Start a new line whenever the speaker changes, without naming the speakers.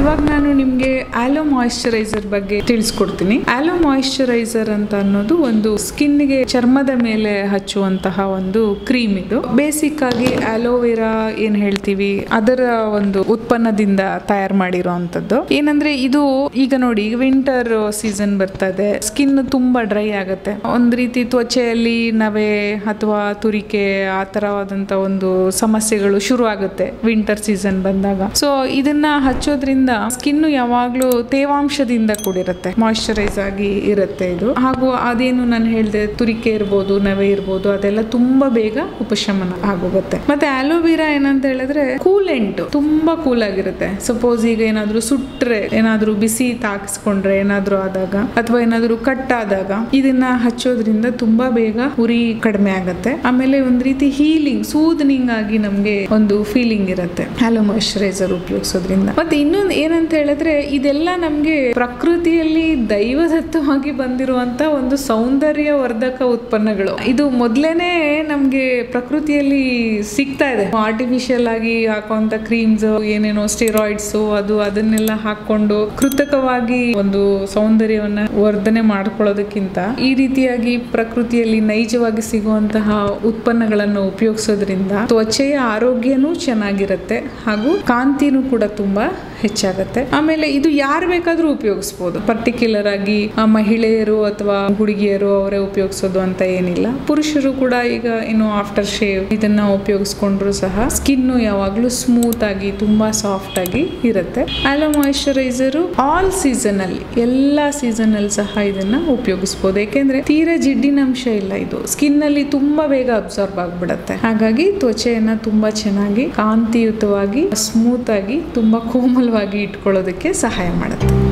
ಇವಾಗ ನಾನು ನಿಮ್ಗೆ ಆಲೋ ಮಾಯಿಶ್ಚರೈಸರ್ ಬಗ್ಗೆ ತಿಳಿಸ್ಕೊಡ್ತೀನಿ ಆಲೋ ಮಾಯಿಶ್ಚರೈಸರ್ ಅಂತ ಅನ್ನೋದು ಒಂದು ಸ್ಕಿನ್ಗೆ ಚರ್ಮದ ಮೇಲೆ ಹಚ್ಚುವಂತಹ ಒಂದು ಕ್ರೀಮ್ ಇದು ಬೇಸಿಕ್ ಆಗಿ ಆಲೋವೆರಾ ಏನ್ ಹೇಳ್ತೀವಿ ಅದರ ಒಂದು ಉತ್ಪನ್ನದಿಂದ ತಯಾರು ಮಾಡಿರೋಂಥದ್ದು ಏನಂದ್ರೆ ಇದು ಈಗ ನೋಡಿ ವಿಂಟರ್ ಸೀಸನ್ ಬರ್ತಾ ಇದೆ ಸ್ಕಿನ್ ತುಂಬಾ ಡ್ರೈ ಆಗುತ್ತೆ ಒಂದ್ ರೀತಿ ತ್ವಚೆಯಲ್ಲಿ ನವೆ ಅಥವಾ ತುರಿಕೆ ಆ ತರವಾದಂತ ಒಂದು ಸಮಸ್ಯೆಗಳು ಶುರು ಆಗುತ್ತೆ ವಿಂಟರ್ ಸೀಸನ್ ಬಂದಾಗ ಸೊ ಇದನ್ನ ಹಚ್ಚೋದ್ರಿಂದ ಸ್ಕಿನ್ ಯಾವಾಗ್ಲೂ ತೇವಾಂಶದಿಂದ ಕೂಡಿರುತ್ತೆ ಮಾಯಿಶ್ಚರೈಸ್ ಆಗಿ ಇರುತ್ತೆ ಇದು ಹಾಗೂ ಅದೇನು ನಾನು ಹೇಳಿದೆ ತುರಿಕೆ ಇರ್ಬೋದು ನವೆ ಇರ್ಬೋದು ಅದೆಲ್ಲ ತುಂಬಾ ಬೇಗ ಉಪಶಮನ ಆಗೋಗುತ್ತೆ ಮತ್ತೆ ಆಲೋವೆರಾ ಏನಂತ ಹೇಳಿದ್ರೆ ಕೂಲೆಂಟ್ ತುಂಬಾ ಕೂಲ್ ಆಗಿರುತ್ತೆ ಸಪೋಸ್ ಈಗ ಏನಾದ್ರೂ ಸುಟ್ರೆ ಏನಾದ್ರೂ ಬಿಸಿ ತಾಕಿಸ್ಕೊಂಡ್ರೆ ಏನಾದ್ರೂ ಆದಾಗ ಅಥವಾ ಏನಾದ್ರೂ ಕಟ್ ಆದಾಗ ಇದನ್ನ ಹಚ್ಚೋದ್ರಿಂದ ತುಂಬಾ ಬೇಗ ಉರಿ ಕಡಿಮೆ ಆಗತ್ತೆ ಆಮೇಲೆ ಒಂದ್ ರೀತಿ ಹೀಲಿಂಗ್ ಸೂದನಿಂಗ್ ಆಗಿ ನಮ್ಗೆ ಒಂದು ಫೀಲಿಂಗ್ ಇರುತ್ತೆ ಹ್ಯಾಲೋ ಮಾಯಿಶ್ಚರೈಸರ್ ಉಪಯೋಗಿಸೋದ್ರಿಂದ ಮತ್ತೆ ಇನ್ನೊಂದು ಏನಂತ ಹೇಳಿದ್ರೆ ಇದೆಲ್ಲ ನಮ್ಗೆ ಪ್ರಕೃತಿಯಲ್ಲಿ ದೈವದತ್ತವಾಗಿ ಬಂದಿರುವಂತ ಒಂದು ಸೌಂದರ್ಯ ವರ್ಧಕ ಉತ್ಪನ್ನಗಳು ಇದು ಮೊದ್ಲೇನೆ ನಮ್ಗೆ ಪ್ರಕೃತಿಯಲ್ಲಿ ಸಿಗ್ತಾ ಇದೆ ಆರ್ಟಿಫಿಷಿಯಲ್ ಆಗಿ ಹಾಕುವಂತ ಕ್ರೀಮ್ಸ್ ಏನೇನೋ ಸ್ಟೆರಾಯ್ಡ್ಸ್ ಅದು ಅದನ್ನೆಲ್ಲ ಹಾಕೊಂಡು ಕೃತಕವಾಗಿ ಒಂದು ಸೌಂದರ್ಯವನ್ನ ವರ್ಧನೆ ಮಾಡ್ಕೊಳ್ಳೋದಕ್ಕಿಂತ ಈ ರೀತಿಯಾಗಿ ಪ್ರಕೃತಿಯಲ್ಲಿ ನೈಜವಾಗಿ ಸಿಗುವಂತಹ ಉತ್ಪನ್ನಗಳನ್ನು ಉಪಯೋಗಿಸೋದ್ರಿಂದ ತ್ವಚೆಯ ಆರೋಗ್ಯನೂ ಚೆನ್ನಾಗಿರುತ್ತೆ ಹಾಗೂ ಕಾಂತಿನೂ ಕೂಡ ತುಂಬಾ ಹೆಚ್ಚಾಗತ್ತೆ ಆಮೇಲೆ ಇದು ಯಾರು ಬೇಕಾದ್ರೂ ಉಪಯೋಗಿಸ್ಬೋದು ಪರ್ಟಿಕ್ಯುಲರ್ ಆಗಿ ಆ ಮಹಿಳೆಯರು ಅಥವಾ ಹುಡುಗಿಯರು ಅವರೇ ಉಪಯೋಗಿಸೋದು ಅಂತ ಏನಿಲ್ಲ ಪುರುಷರು ಕೂಡ ಈಗ ಇನ್ನು ಆಫ್ಟರ್ ಶೇವ್ ಇದನ್ನ ಉಪಯೋಗಿಸ್ಕೊಂಡ್ರು ಸಹ ಸ್ಕಿನ್ ಯಾವಾಗ್ಲೂ ಸ್ಮೂತ್ ಆಗಿ ತುಂಬಾ ಸಾಫ್ಟ್ ಆಗಿ ಇರುತ್ತೆ ಆಲೋ ಮಾಯಿಶ್ಚರೈಸರು ಆಲ್ ಸೀಸನ್ ಅಲ್ಲಿ ಎಲ್ಲಾ ಸೀಸನ್ ಅಲ್ಲಿ ಸಹ ಇದನ್ನ ಉಪಯೋಗಿಸ್ಬೋದು ಯಾಕೆಂದ್ರೆ ತೀರಾ ಜಿಡ್ಡಿನಂಶ ಇಲ್ಲ ಇದು ಸ್ಕಿನ್ ಅಲ್ಲಿ ತುಂಬಾ ಬೇಗ ಅಬ್ಸಾರ್ಬ್ ಆಗ್ಬಿಡತ್ತೆ ಹಾಗಾಗಿ ತ್ವಚೆಯನ್ನ ತುಂಬಾ ಚೆನ್ನಾಗಿ ಕಾಂತಿಯುತವಾಗಿ ಸ್ಮೂತ್ ಆಗಿ ತುಂಬಾ ಕೋಮಲವಾಗಿ ಇಟ್ಕೊಳ್ಳೋದಕ್ಕೆ ಸಹಾಯ ಮಾಡುತ್ತೆ